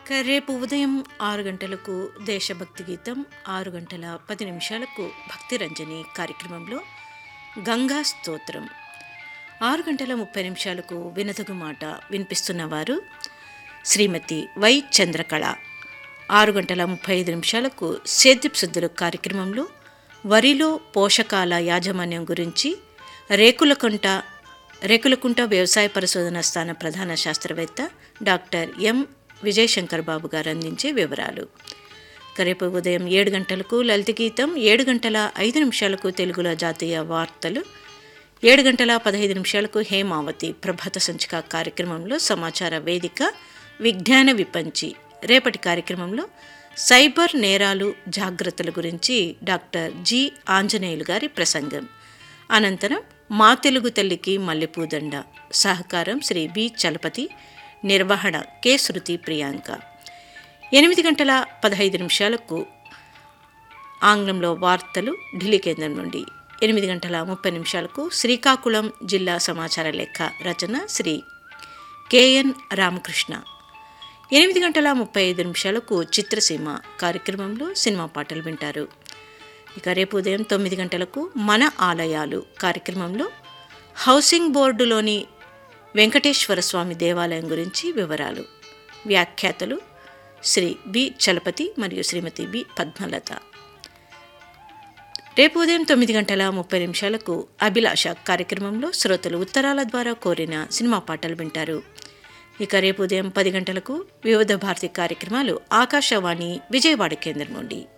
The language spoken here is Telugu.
ఇక రేపు ఉదయం ఆరు గంటలకు దేశభక్తి గీతం ఆరు గంటల పది నిమిషాలకు భక్తి రంజని కార్యక్రమంలో గంగా స్తోత్రం ఆరు గంటల ముప్పై నిమిషాలకు వినతగు మాట వినిపిస్తున్నవారు శ్రీమతి వై చంద్రకళ ఆరు గంటల ముప్పై ఐదు నిమిషాలకు సేద్యపు శుద్ధులు కార్యక్రమంలో వరిలో పోషకాల యాజమాన్యం గురించి రేకులకుంట రేకులకుంట వ్యవసాయ పరిశోధన స్థాన ప్రధాన శాస్త్రవేత్త డాక్టర్ ఎం విజయశంకర్ బాబు గారు అందించే వివరాలు ఇక రేపు ఉదయం ఏడు గంటలకు లలిత గీతం ఏడు గంటల ఐదు నిమిషాలకు తెలుగులో జాతీయ వార్తలు ఏడు గంటల పదహైదు నిమిషాలకు హేమావతి ప్రభాత సంచిక కార్యక్రమంలో సమాచార వేదిక విజ్ఞాన విపంచి రేపటి కార్యక్రమంలో సైబర్ నేరాలు జాగ్రత్తల గురించి డాక్టర్ జి ఆంజనేయులు గారి ప్రసంగం అనంతరం మా తెలుగు తల్లికి మల్లెపూదండ సహకారం శ్రీ బి చలపతి నిర్వహణ కె శృతి ప్రియాంక ఎనిమిది గంటల పదహైదు నిమిషాలకు ఆంగ్లంలో వార్తలు ఢిల్లీ కేంద్రం నుండి ఎనిమిది గంటల ముప్పై నిమిషాలకు శ్రీకాకుళం జిల్లా సమాచార లేఖ రచన శ్రీ కెఎన్ రామకృష్ణ ఎనిమిది గంటల ముప్పై ఐదు నిమిషాలకు చిత్రసీమ కార్యక్రమంలో సినిమా పాటలు వింటారు ఇక రేపు ఉదయం తొమ్మిది గంటలకు మన ఆలయాలు కార్యక్రమంలో హౌసింగ్ బోర్డులోని వెంకటేశ్వర స్వామి దేవాలయం గురించి వివరాలు వ్యాఖ్యాతలు శ్రీ బి చలపతి మరియు శ్రీమతి బి పద్మలత రేపు ఉదయం తొమ్మిది గంటల ముప్పై నిమిషాలకు అభిలాష కార్యక్రమంలో శ్రోతలు ఉత్తరాల ద్వారా కోరిన సినిమా పాటలు వింటారు ఇక రేపు ఉదయం పది గంటలకు వివిధ భారతి కార్యక్రమాలు ఆకాశవాణి విజయవాడ కేంద్రం నుండి